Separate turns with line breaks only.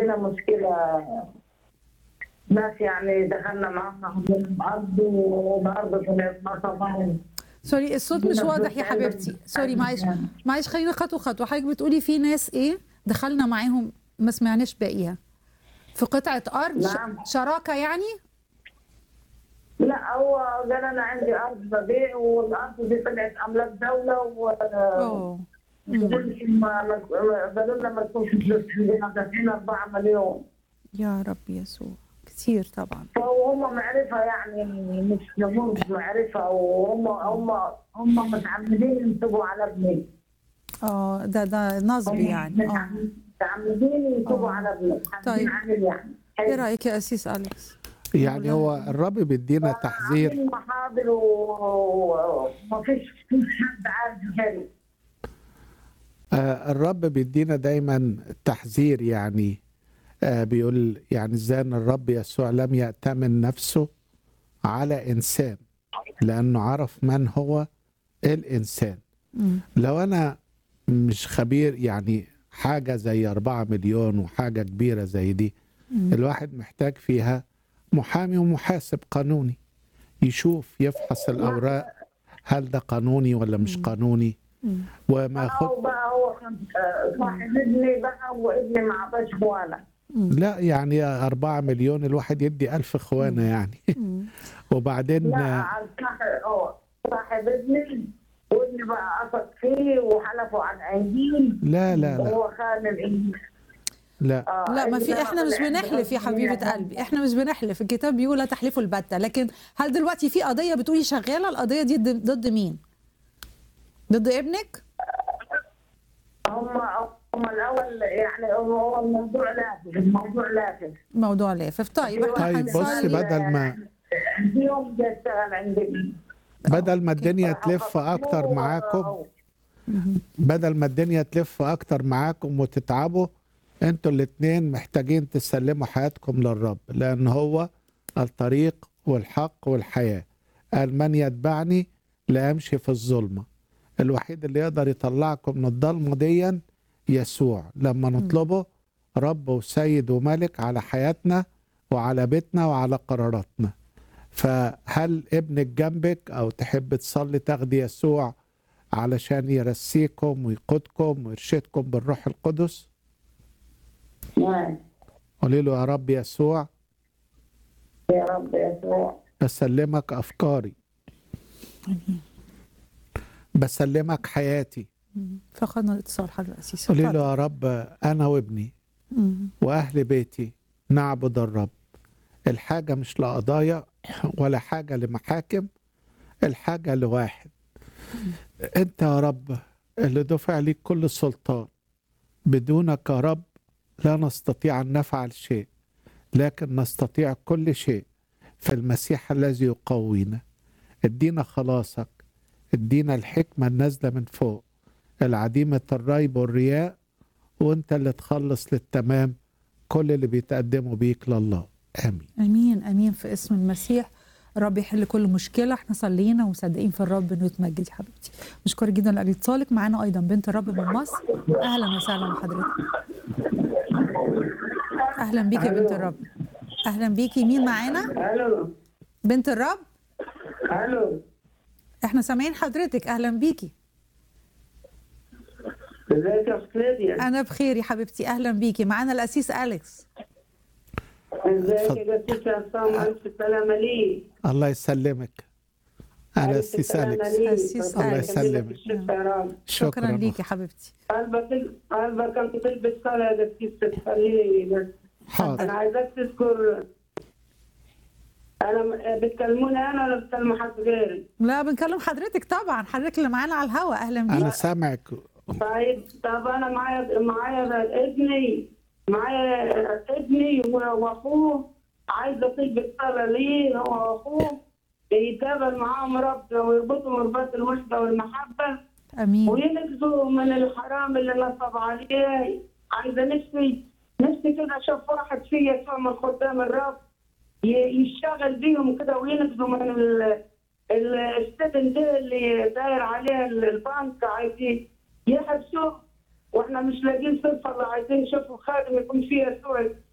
عندنا مشكله ناس يعني دخلنا معاهم الارض والارض طلعت مصابين
سوري الصوت مش واضح يا حبيبتي سوري معلش معلش خلينا خطوه خطوه حضرتك بتقولي في ناس ايه دخلنا معاهم ما سمعناش باقيها في قطعه ارض ش-
نعم.
شراكه يعني
لا هو قال انا عندي ارض ببيع والارض دي طلعت املاك دوله و
اوه
ما- ما- قالوا لنا ما تكونش فلوس عندنا دافعين 4 مليون
يا رب يسوع كتير طبعا
فهم معرفة يعني مش جمهور معرفة وهم هم هم متعمدين ينصبوا على ابني
اه ده ده نصب
هم
يعني اه
متعم- متعمدين ينصبوا
آه.
على ابني
طيب.
عامل يعني
ايه رايك يا اسيس اليكس
يعني هو الرب بيدينا تحذير
عاملين محاضر و- وما فيش فيش حد عارف غيري
آه، الرب بيدينا دايما تحذير يعني آه، بيقول يعني ازاي ان الرب يسوع لم يأتمن نفسه على انسان لانه عرف من هو الانسان
مم.
لو انا مش خبير يعني حاجة زي أربعة مليون وحاجة كبيرة زي دي
مم.
الواحد محتاج فيها محامي ومحاسب قانوني يشوف يفحص الأوراق هل ده قانوني ولا مش قانوني
مم.
وما ياخد
هو بقى هو كان آه، صاحب ابني بقى وابني ما عطاش اخوانا
لا يعني أربعة مليون الواحد يدي ألف إخوانه يعني
مم.
وبعدين
لا عن صاحب اه صاحب ابني وابني بقى اثق فيه وحلفوا عن انجيل
لا لا لا
وهو خان الانجيل
لا
آه،
لا ما في
إنما
احنا مش
طلع
بنحلف يا
عنده
حبيبه قلبي احنا مش بنحلف الكتاب بيقول لا تحلفوا البتة لكن هل دلوقتي في قضيه بتقولي شغاله القضيه دي ضد ضد مين ضد ابنك
هم هم الاول يعني هو هو الموضوع لافف الموضوع لافف
موضوع لافف طيب احنا
طيب بص
هنصلي
بدل ما
اليوم جاي اشتغل عندي
بدل ما الدنيا تلف أكتر معاكم بدل ما الدنيا تلف اكتر معاكم وتتعبوا انتوا الاتنين محتاجين تسلموا حياتكم للرب لان هو الطريق والحق والحياة قال من يتبعني لا يمشي في الظلمة الوحيد اللي يقدر يطلعكم من الضلمة ديا يسوع لما نطلبه رب وسيد وملك على حياتنا وعلى بيتنا وعلى قراراتنا فهل ابنك جنبك او تحب تصلي تاخدي يسوع علشان يرسيكم ويقودكم ويرشدكم بالروح القدس
نعم
قولي له يا رب يسوع
يا رب يسوع
بسلمك افكاري بسلمك حياتي
مم. فقدنا الاتصال حضرتك الاسيس
قولي له يا رب انا وابني
مم.
واهل بيتي نعبد الرب الحاجه مش لقضايا ولا حاجه لمحاكم الحاجه لواحد انت يا رب اللي دفع ليك كل السلطان بدونك يا رب لا نستطيع ان نفعل شيء لكن نستطيع كل شيء في المسيح الذي يقوينا ادينا خلاصك ادينا الحكمه النازله من فوق العديمه الريب والرياء وانت اللي تخلص للتمام كل اللي بيتقدموا بيك لله امين
امين امين في اسم المسيح الرب يحل كل مشكله احنا صلينا ومصدقين في الرب انه يتمجد يا حبيبتي مشكوره جدا لاجل اتصالك معانا ايضا بنت الرب من مصر اهلا وسهلا بحضرتك اهلا بيكي يا بنت الرب اهلا بيكي مين معانا
الو
بنت الرب
الو
احنا سامعين حضرتك اهلا بيكي
ازيك يا أخت ليديا
انا بخير يا حبيبتي اهلا بيكي معانا الاسيس اليكس
ازيك يا جدتي عصام الف سلامه ليك
الله يسلمك انا
ألف
السيس
سلامة
اليكس
ليك.
أسيس
ربنا
أليكس.
يخليك
يسلمك.
الشفاء يا رب
شكرا
شكرا
ليكي يا حبيبتي
قلبك قلبك انت تلبس صلاه يا جدتي تخليني بس
حاضر
انا عايزاك تذكر انا م- بتكلموني انا ولا بتكلموا حد غيري؟
لا بنكلم حضرتك طبعا حضرتك اللي معانا على الهوا اهلا
انا
بيكي
سامعك
طيب طب انا معايا معايا ابني معايا ابني و- واخوه عايز اطيب الصلاه ليه هو واخوه يتقابل معاهم ربنا ويربطوا مرباط الوحده والمحبه
امين
وينقذوا من الحرام اللي نصب عليه عايزه نفسي نفسي كده اشوف واحد فيه يسوع من خدام الرب ي- يشتغل بيهم كده وينقذوا من ال- ال- السجن ده اللي داير عليه البنك عايز ي- يحبسوه واحنا مش لاقيين صرفه اللي عايزين نشوفوا خادم يكون فيه يسوع